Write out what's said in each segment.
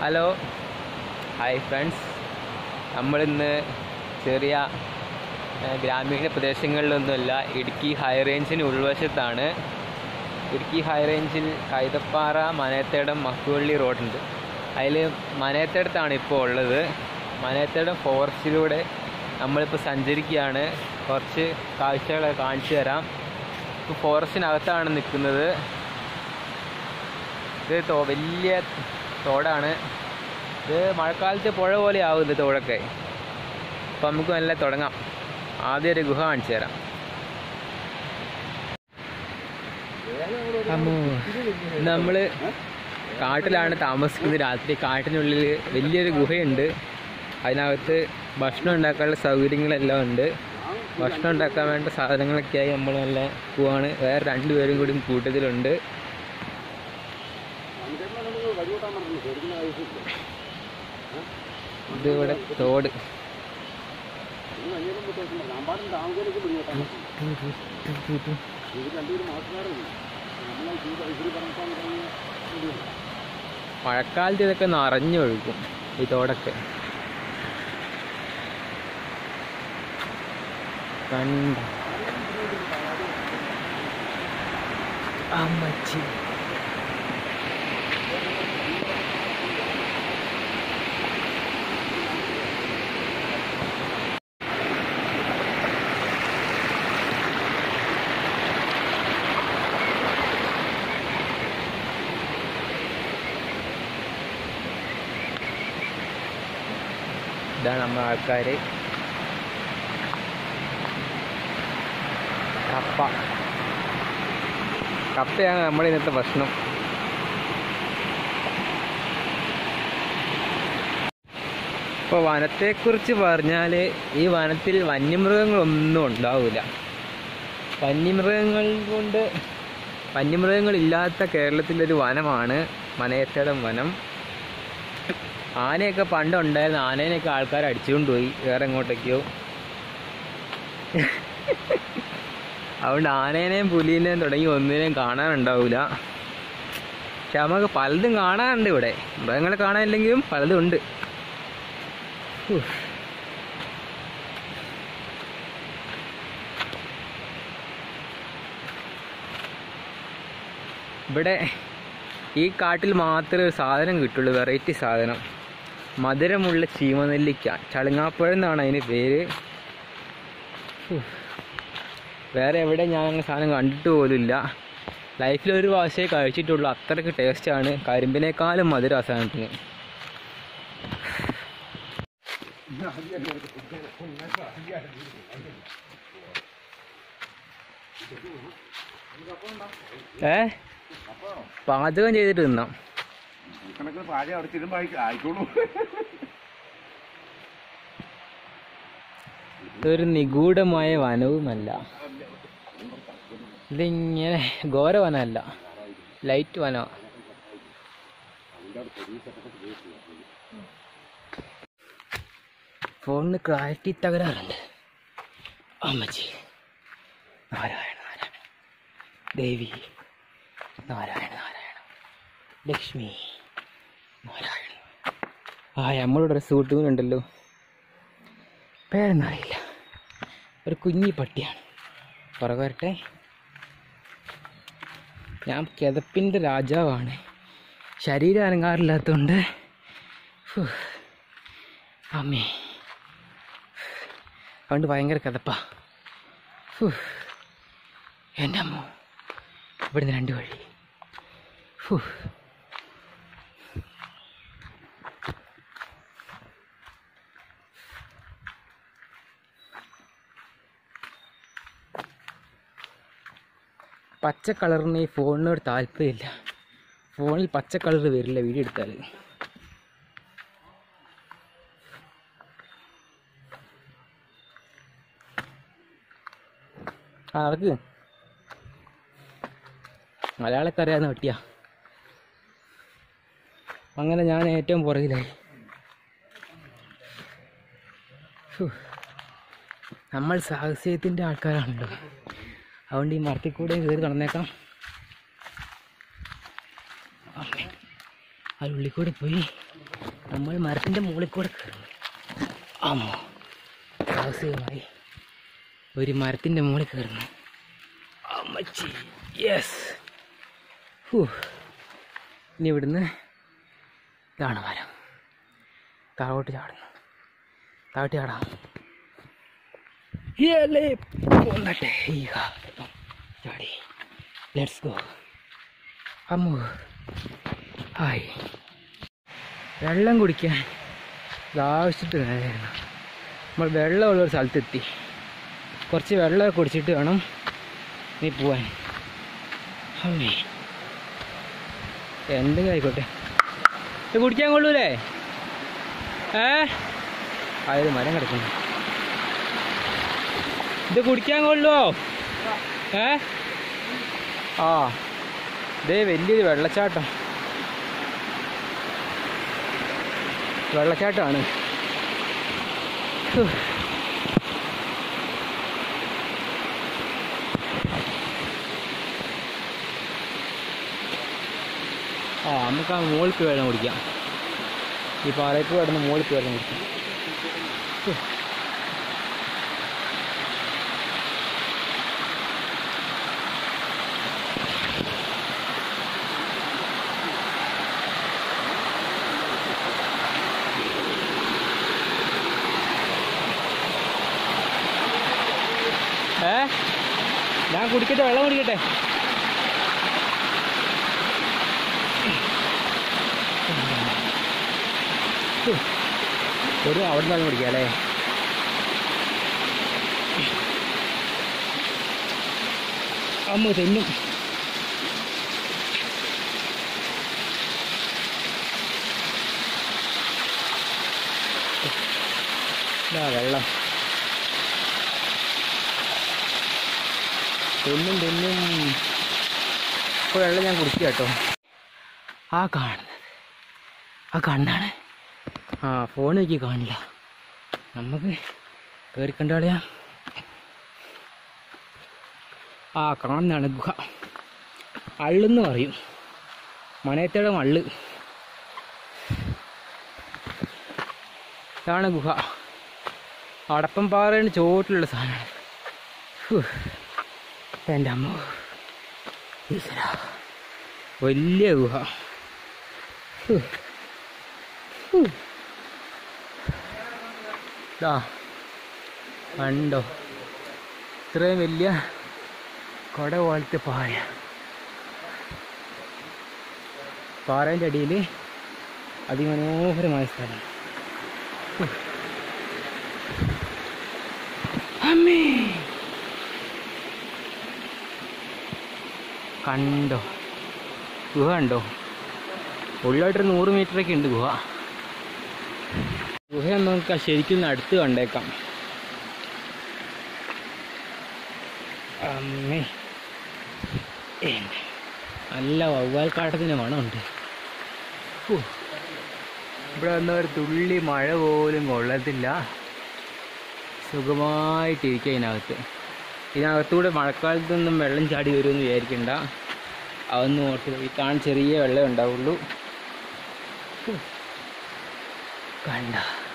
Hello hi friends നമ്മളിന്ന് ചെറിയ ഏഹ്, ഗ്രാമീണ പ്രദേശങ്ങളിലൊന്നുമല്ല ഇടുക്കി ഹൈ റേഞ്ചിന് ഉൾവശത്താണ് ഇടുക്കി ഹൈ റേഞ്ചിൽ കൈതപ്പാറ മനയത്തേടം മക്കുവള്ളി റോഡുണ്ട് അതിൽ മനയത്തേടത്താണ് ഇപ്പോൾ ഉള്ളത് മനയത്തേടം ഫോറസ്റ്റിലൂടെ നമ്മളിപ്പോൾ സഞ്ചരിക്കുകയാണ് കുറച്ച് കാഴ്ചകളൊക്കെ കാണിച്ചു തരാം ഇപ്പോൾ ഫോറസ്റ്റിനകത്താണ് നിൽക്കുന്നത് ഇത് തോ വലിയ തോടാണ് ഇത് മഴക്കാലത്ത് പുഴ പോലെ ആവും ഇത് തോടൊക്കെ അപ്പം നമുക്ക് നല്ല തുടങ്ങാം ആദ്യം ഒരു ഗുഹ കാണിച്ചു തരാം അമ്മോ നമ്മൾ കാട്ടിലാണ് താമസിക്കുന്നത് രാത്രി കാട്ടിനുള്ളിൽ വലിയൊരു ഗുഹയുണ്ട് അതിനകത്ത് ഭക്ഷണം ഉണ്ടാക്കാനുള്ള സൗകര്യങ്ങളെല്ലാം ഉണ്ട് ഭക്ഷണം ഉണ്ടാക്കാൻ വേണ്ട സാധനങ്ങളൊക്കെയായി നമ്മൾ നല്ല പോവാണ് വേറെ രണ്ടുപേരും കൂടി കൂട്ടത്തിലുണ്ട് ഇത് ഇവിടെ തോട് മഴക്കാലത്ത് ഇതൊക്കെ നിറഞ്ഞൊഴുകും ഈ തോടൊക്കെ കണ്ട അമ്മച്ചി ഇതാണ് നമ്മുടെ ആൾക്കാർ കപ്പ കപ്പയാണ് നമ്മുടെ ഇന്നത്തെ ഭക്ഷണം ഇപ്പോൾ വനത്തെക്കുറിച്ച് പറഞ്ഞാൽ ഈ വനത്തിൽ വന്യമൃഗങ്ങളൊന്നും ഉണ്ടാവില്ല വന്യമൃഗങ്ങൾ കൊണ്ട് വന്യമൃഗങ്ങളില്ലാത്ത കേരളത്തിലൊരു വനമാണ് മനയത്തേടം വനം ആനയൊക്കെ പണ്ട് ഉണ്ടായിരുന്ന ആനേനെയൊക്കെ ആൾക്കാർ അടിച്ചുകൊണ്ട് പോയി വേറെ എങ്ങോട്ടൊക്കെയോ അതുകൊണ്ട് ആനേനെയും പുലീനെയും തുടങ്ങി ഒന്നിനെയും കാണാനുണ്ടാവില്ല പക്ഷെ നമുക്ക് പലതും കാണാനുണ്ട് ഇവിടെ മൃഗങ്ങളെ കാണാനില്ലെങ്കിലും പലതും ഉണ്ട് ഉഫ്. ഇവിടെ ഈ കാട്ടിൽ മാത്രമേ ഒരു സാധനം കിട്ടുള്ളൂ വെറൈറ്റി സാധനം മധുരമുള്ള ചീമനെല്ലിക്ക ചളുങ്ങാപ്പഴം എന്നാണ് അതിന് പേര് ഉഫ്. വേറെ എവിടെ ഞാൻ അങ്ങനെ സാധനം കണ്ടിട്ട് പോലുമില്ല ലൈഫിൽ ഒരു പ്രാവശ്യമേ കഴിച്ചിട്ടുള്ളൂ അത്രയ്ക്ക് ടേസ്റ്റാണ് കരിമ്പിനേക്കാളും മധുരം ആ സാധനത്തിന് ഏ പാചകം ചെയ്തിട്ട് തിന്നാം കണക്കിന് പാചകം അവിടെ ചെല്ലുമ്പോൾ ആയിക്കോളൂ ഇതൊരു നിഗൂഢമായ വനവുമല്ല ഇതിങ്ങനെ ഘോര വനമല്ല ലൈറ്റ് വന ഫോണിന് ക്ലാരിറ്റി തകരാറുണ്ട് അമ്മച്ചി നാരായണ നാരായണ ദേവി നാരായണ നാരായണ ലക്ഷ്മി നാരായണ ആ നമ്മളുടെ ഡ്രസ്സ് കൂട്ടുന്നുണ്ടല്ലോ പേരൊന്നും അറിയില്ല ഒരു കുഞ്ഞി പട്ടിയാണ് പുറകെ വരട്ടെ ഞാൻ കിതപ്പിൻ്റെ രാജാവാണ് ശരീരം അനങ്ങാറില്ലാത്തതുകൊണ്ട് ഫു, അമ്മേ അതുകൊണ്ട് ഭയങ്കര കിതപ്പാ ഫു, എൻ്റെ അമ്മ ഇവിടുന്ന് രണ്ട് വഴി ഫു. പച്ച കളറിന് ഈ ഫോണിനോട് താല്പര്യമില്ല ഫോണിൽ പച്ച കളർ വരില്ല വീഡിയോ എടുത്താൽ ആ നടക്ക് മലയാളമൊക്കെ അറിയാവുന്ന പട്ടിയാ അങ്ങനെ ഞാൻ ഏറ്റവും പുറകിലായി ഹൂ. നമ്മൾ സാഹസ്യത്തിൻ്റെ ആൾക്കാരാണല്ലോ അതുകൊണ്ട് ഈ മരത്തിൽ കൂടെ കയറി നടന്നേക്കാം അതിനുള്ളിൽ കൂടെ പോയി നമ്മൾ മരത്തിൻ്റെ മുകളിൽ കൂടെ കയറുന്നു അമ്മോ സാഹസികമായി ഒരു മരത്തിൻ്റെ മുകളിൽ കയറുന്നു അമ്മച്ചി യെസ് ഇനി ഇവിടുന്ന് ഇതാണ് മരം താഴോട്ട് ചാടുന്നു താഴോട്ട് ചാടാം യല്ലേ പോന്നട്ടെ ഈ കാലം ചാടി ലെറ്റ്സ് ഗോ അമ്മു ഹായ് വെള്ളം കുടിക്കാൻ ആവശ്യത്ത് നേരായിരുന്നു നമ്മൾ വെള്ളമുള്ളൊരു സ്ഥലത്തെത്തി കുറച്ച് വെള്ളമൊക്കെ കുടിച്ചിട്ട് വേണം നീ പോവാൻ അമ്മേ എന്തെങ്കിലും ആയിക്കോട്ടെ ഇത് കുടിക്കാൻ കൊള്ളൂലേ ഏ ആയത് മരം കിടക്കുന്നു ഇത് കുടിക്കാൻ കൊള്ളുവോ ഏ ആ ഇതേ വലിയൊരു വെള്ളച്ചാട്ടം വെള്ളച്ചാട്ടമാണ് ഹ്. ആ നമുക്ക് ആ മുകളിൽ പോയി വെള്ളം കുടിക്കാം ഈ പാറയപ്പ് കിടന്ന് മുകളിൽ പോയി വെള്ളം കുടിക്കാം ഹ്. ഏ ഞാൻ കുടിക്കട്ടെ വെള്ളം കുടിക്കട്ടെ ഹ്. ഒരു അവിടെ നിന്ന് വെള്ളം കുടിക്കാം അല്ലേ അമ്മ തെന്നും ഇതാ വെള്ളം തെന്നും തെന്നും ഇപ്പോൾ വെള്ളം ഞാൻ കുടിക്കുക കേട്ടോ ആ കാണുന്നത് ആ കണ്ണാണ് ആ ഫോൺ നോക്കി കാണില്ല നമുക്ക് കയറി കണ്ടാളയാ ആ കാണുന്നതാണ് ഗുഹ അള്ളെന്ന് പറയും മനയത്തേടെ മള്ള് ഇതാണ് ഗുഹ അടപ്പം പാറയുടെ ചോട്ടിലുള്ള സാധനമാണ് ഹൂ. എൻ്റെ അമ്മ ഈശ്വര വലിയ ഗുഹ ഹൂ. ഹൂ. ദാ കണ്ടോ ഇത്രയും വലിയ കൊട പോലത്തെ പാറ പാറേൻ്റെ അടിയിൽ അതിമനോഹരമായ സ്ഥലം ഹൂ. അമ്മേ കണ്ടോ ഗുഹ കണ്ടോ ഉള്ളിലോട്ടൊരു നൂറ് മീറ്ററൊക്കെ ഉണ്ട് ഗുഹ ഗുഹ നമുക്ക് ശരിക്കും അടുത്ത് കണ്ടേക്കാം അമ്മേ എൻ്റെ നല്ല വവ്വാൽ കാട്ടത്തിൻ്റെ മണമുണ്ട് ഹൂ. ഇവിടെ വന്ന ഒരു തുള്ളി മഴ പോലും കൊള്ളത്തില്ല സുഖമായിട്ടിരിക്കുക ഇതിനകത്ത് ഇതിനകത്തൂടെ മഴക്കാലത്തൊന്നും വെള്ളം ചാടി വരുമെന്ന് വിചാരിക്കണ്ട അതൊന്നും ഓർത്ത് ഈ കാണാൻ ചെറിയ വെള്ളം ഉണ്ടാവുള്ളൂ ഹൂ. കണ്ട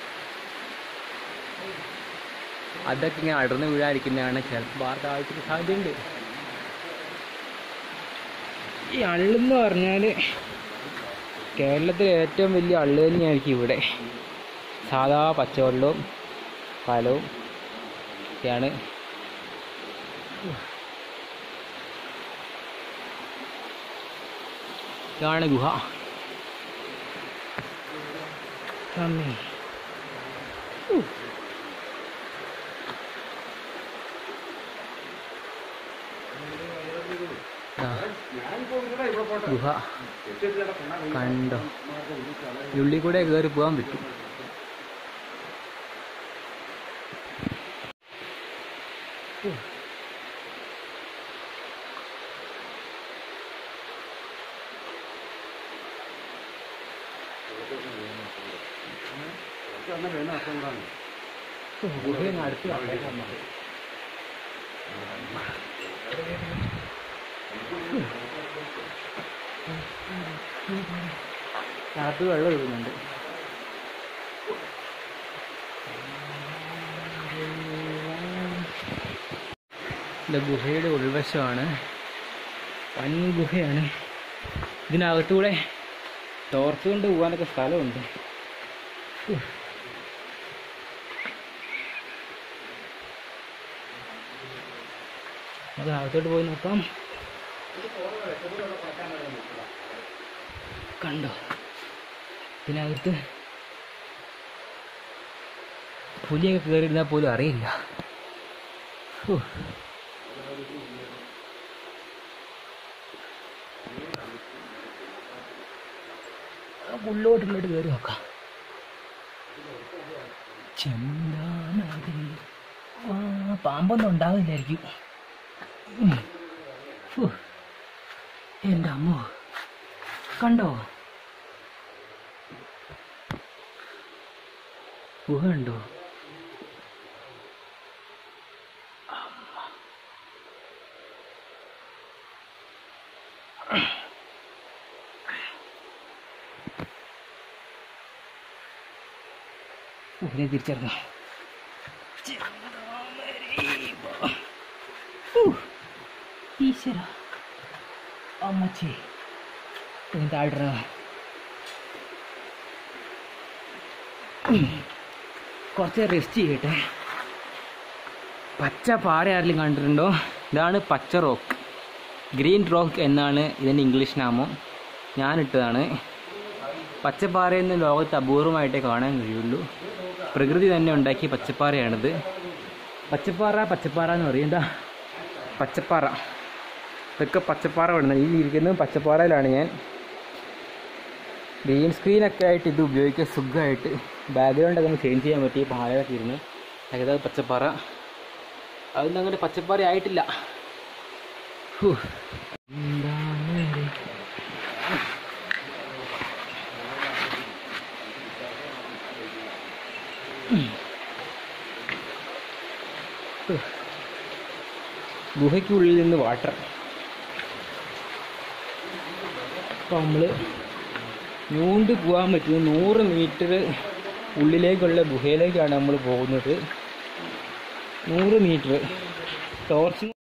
അതൊക്കെ ഇങ്ങനെ അടർന്ന് വീഴാതിരിക്കുന്നതാണ് ചിലപ്പോൾ വാർത്ത ആവശ്യത്തിന് സാധ്യതയുണ്ട് ഈ അള്ളെന്ന് പറഞ്ഞാൽ കേരളത്തിലെ ഏറ്റവും വലിയ അള്ള് തന്നെയായിരിക്കും ഇവിടെ സാധാ പച്ചവെള്ളവും ഫലവും ഒക്കെയാണ് ഇതാണ് ഗുഹ അമ്മേ. ഊ. ആ, ഗുഹ കണ്ടോ ഉള്ളിൽ കൂടെ കയറി പോകാൻ പറ്റും ഗുഹയിൽ അടുത്ത് കണ്ടേക്കാം നമുക്ക്. അകത്ത് വെള്ളം ഒഴുകുന്നുണ്ട് ഇത് ഗുഹയുടെ ഉൾവശമാണ് വൻ ഗുഹയാണ് ഇതിനകത്തൂടെ ടോർച്ച് കൊണ്ട് പോകാനൊക്കെ സ്ഥലമുണ്ട് ഉഫ്. നമുക്ക് അകത്തോട്ട് പോയി നോക്കാം കണ്ടോ ഇതിനകത്ത് പുലിയൊക്കെ കയറിയിരുന്നാൽ പോലും അറിയില്ല ഹോ. നമുക്ക് ഉള്ളോട്ടുള്ളോട്ട് കയറി നോക്കാം ചെന്താനതി ആ പാമ്പൊന്നും ഉണ്ടാവില്ലായിരിക്കും ഉം. ഫു. എൻ്റെ അമ്മോ കണ്ടോ ഗുഹ കണ്ടോ ഇതിനെ തിരിച്ചറിഞ്ഞു ഈശ്വര അമ്മച്ചി ഇനി താഴ്ട കുറച്ച് റെസ്റ്റ് ചെയ്യട്ടെ പച്ച പാറ ആരെങ്കിലും കണ്ടിട്ടുണ്ടോ ഇതാണ് പച്ച റോക്ക് ഗ്രീൻ റോക്ക് എന്നാണ് ഇതിൻ്റെ ഇംഗ്ലീഷ് നാമം ഞാനിട്ടതാണ് പച്ചപ്പാറയെന്ന് ലോകത്ത് അപൂർവമായിട്ടേ കാണാൻ കഴിയുള്ളൂ പ്രകൃതി തന്നെ ഉണ്ടാക്കിയ പച്ചപ്പാറയാണിത് പച്ചപ്പാറ പച്ചപ്പാറ എന്ന് പറയും എന്താ പച്ചപ്പാറ ഇതൊക്കെ പച്ചപ്പാറ വിടുന്നത് ഈ ഇരിക്കുന്നത് പച്ചപ്പാറയിലാണ് ഞാൻ ഗ്രീൻ സ്ക്രീനൊക്കെ ആയിട്ട് ഇത് ഉപയോഗിക്കാൻ സുഖമായിട്ട് ബാക്ക്ഗ്രൗണ്ടൊക്കെ ഒന്ന് ചേഞ്ച് ചെയ്യാൻ പറ്റി പാലൊക്കെ ഇരുന്ന് ഏകദേശം പച്ചപ്പാറ അതൊന്നും അങ്ങനെ പച്ചപ്പാറ ആയിട്ടില്ല ഹൂ. എന്താണ് ഇത്? ഹൂ. ഗുഹയ്ക്കുള്ളിൽ നിന്ന് വാട്ടർ അപ്പോൾ നമ്മൾ നീണ്ട് പോകാൻ പറ്റുന്ന നൂറ് മീറ്റർ ഉള്ളിലേക്കുള്ള ഗുഹയിലേക്കാണ് നമ്മൾ പോകുന്നത് നൂറ് മീറ്റർ ടോർച്ചും